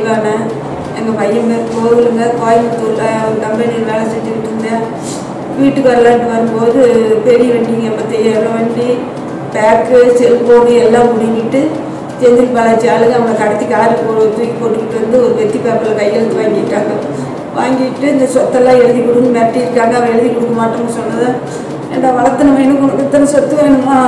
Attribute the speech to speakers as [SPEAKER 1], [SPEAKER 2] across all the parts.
[SPEAKER 1] செல்வானே எங்கள் பையன் பேர் கோவிலுங்க கோயம்புத்தூரில் ஒரு கம்பெனியில் வேலை செஞ்சுக்கிட்டு இருந்தேன் வீட்டுக்கு வரலான்ட்டு வரும்போது பெரிய வண்டிங்க எண்பத்தையாயிரம் வண்டி பேக்கு செல்ஃபோனு எல்லாம் முடிங்கிட்டு செந்தில் பாலாஜி ஆளுங்க அவனை கடத்தி கார் போ தூக்கி போட்டுக்கிட்டு வந்து ஒரு வெத்தி பேப்பரில் கையெழுத்து வாங்கிட்டாங்க வாங்கிட்டு இந்த சொத்தெல்லாம் எழுதி கொடுன்னு மிரட்டியிருக்காங்க அவன் எழுதி கொடுக்க மாட்டோம்னு சொன்னதை ஏன்டா வளர்த்தன வேணும் உனக்கு இத்தனை சொத்து வேணுமா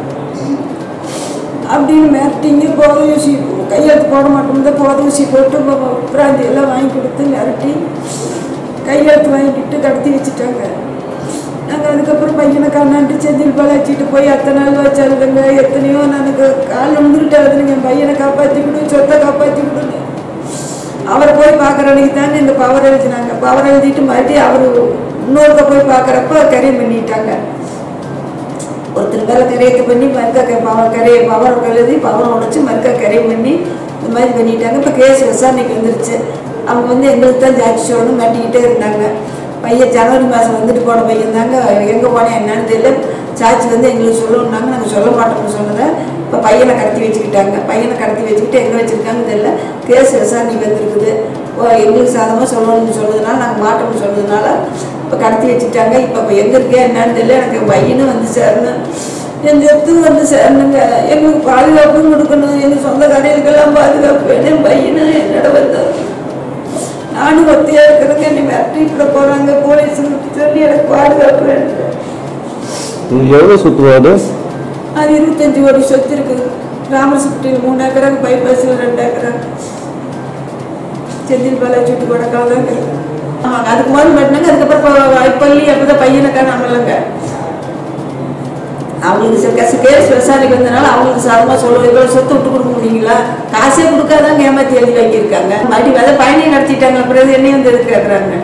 [SPEAKER 1] அப்படின்னு மிரட்டிங்க போத ஊசி கையெழுத்து போட மாட்டோம் தான் போத ஊசி போட்டு ப- பிராந்தி எல்லாம் வாங்கி கொடுத்து மிரட்டி கையெழுத்து வாங்கிக்கிட்டு கடத்தி வச்சுட்டாங்க நாங்கள் அதுக்கப்புறம் பையனை கண்ணாண்டு செந்தில் பாலாச்சிட்டு போய் அத்தனை நாள் வச்சாருங்க எத்தனையோ எனக்கு கால் விழுந்துக்கிட்டு அதுங்க என் பையனை காப்பாற்றி விடு சொத்தை காப்பாற்றி விடுங்க அவரை போய் பார்க்குற அன்னைக்கு தானே இந்த பவர் எழுதினாங்க பவர் எழுதிட்டு மறுபடியும் அவர் இன்னொருத்த போய் பார்க்குறப்ப கரியம் பண்ணிட்டாங்க ஒருத்தர் மேலே கரையத்தை பண்ணி மறுக்கா க- பவர் கரையை பவர் எழுதி பவரை உடைச்சு மறுக்கா கரையம் பண்ணி இந்த மாதிரி பண்ணிட்டாங்க இப்போ கேஸ் விசாரணைக்கு வந்துருச்சு அவங்க வந்து எங்களுக்கு தான் ஜாட்சி சொல்லணும் மாட்டிக்கிட்டே இருந்தாங்க பையன் ஜனவரி மாதம் வந்துட்டு போன பையன் தாங்க எங்கே போனேன் என்னன்னு தெரியல சாட்சி வந்து எங்களுக்கு சொல்லணும்னாங்க நாங்கள் சொல்ல மாட்டோம்னு சொன்னதை இப்போ பையனை கடத்தி வச்சுக்கிட்டாங்க பையனை கடத்தி வச்சுக்கிட்டு எங்கே வச்சுருக்காங்கன்னு தெரியல கேஸ் விசாரணைக்கு வந்திருக்குது ஓ, எங்களுக்கு சாதமாக சொல்லணும்னு சொன்னதுனால நாங்கள் மாட்டோம்னு சொன்னதுனால இப்போ கடத்தி வச்சுட்டாங்க இப்போ இப்போ எங்கே இருக்கே என்னன்னு தெரியல எனக்கு என் பையனும் வந்து சேரணும் என் சொத்தும் வந்து சேரணுங்க எங்களுக்கு பாதுகாப்பும் கொடுக்கணும் எங்கள் சொந்த கடைகளுக்கெல்லாம் பாதுகாப்பு வேணும் என் பையனும் என்னோட வந்தார் நானும் ஒத்தையா இருக்கிறதுக்கு என்னை மிரட்டிட்டு போகிறாங்க போலீஸ் சொல்லி எனக்கு பாதுகாப்பு வேணும்
[SPEAKER 2] இது எவ்வளோ சுற்றுவாடு
[SPEAKER 1] அது இருபத்தஞ்சி கோடி சொத்து இருக்குது ராமசுப்டியில் மூணு ஏக்கரா பைபாஸில் ரெண்டு ஏக்கரா செந்தில் பாலாஜி வீட்டு கொடக்கால் தான் இருக்குது ஆமாங்க அதுக்கு முதல்ல வெட்டினாங்க அதுக்கப்புறம் இப்போ பள்ளி அப்போ தான் பையனை காணாமலங்க அவங்களுக்கு ச- கச கேஸ் விசாரணைக்கு வந்தனால அவங்களுக்கு சாதமாக சொல்லுவோம் இவ்வளோ சொத்து விட்டு கொடுக்க முடியுங்களா காசே கொடுக்காதாங்க ஏமாற்றி எழுதி வாங்கியிருக்காங்க மறுபடியும் அதை பயணம் நடத்திட்டாங்க அப்புறம் என்னையும் வந்து எதுக்கு கேட்குறாங்க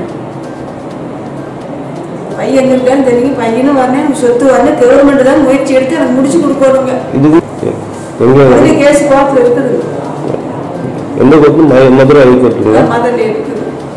[SPEAKER 1] பையன் எங்க இருக்கான்னு தெரியும் பையனும் வரணும் எனக்கு சொத்து வரணும் கவர்மெண்ட் தான் முயற்சி எடுத்து எனக்கு முடிச்சு கொடுக்கணுங்க
[SPEAKER 2] இது எங்கே
[SPEAKER 1] அதுக்கு கேஸ் கோர்ட்டில் இருக்குது
[SPEAKER 2] எந்த கோர்ட்டு மதுரை ஹைகோர்ட்டுங்களா
[SPEAKER 1] மதுரை இருக்குது